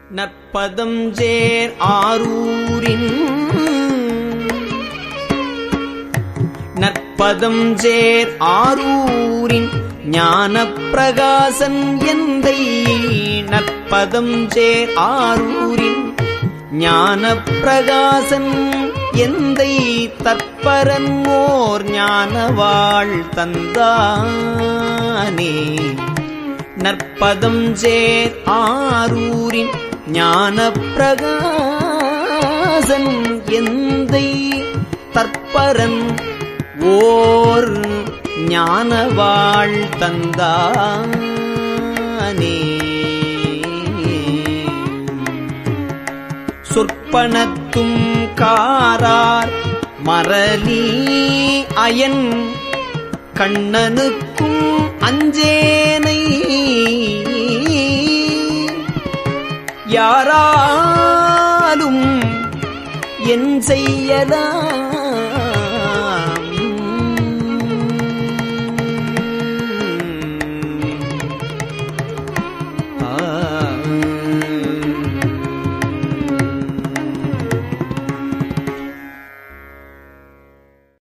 நற்பதம் சேர் ஆரூரின் நற்பதம் சேர் ஆரூரின் ஞானப் பிரகாசன் எந்தை நற்பதம் சேர் ஆரூரின் ஞானப் பிரகாசன் எந்தை தற்பரன் ஓர் ஞானவாள் தந்தானே நற்பதம் சேர் ஆரூரின் ஞானப் பிரகாசன் எந்தை தற்பரன் ஓர் ஞானவாள் தந்தானே சொற்பனத்தும் காரார் மரலி அயன் கண்ணனுக்கும் அஞ்சேனை யாராலும் என் செய்யலாம்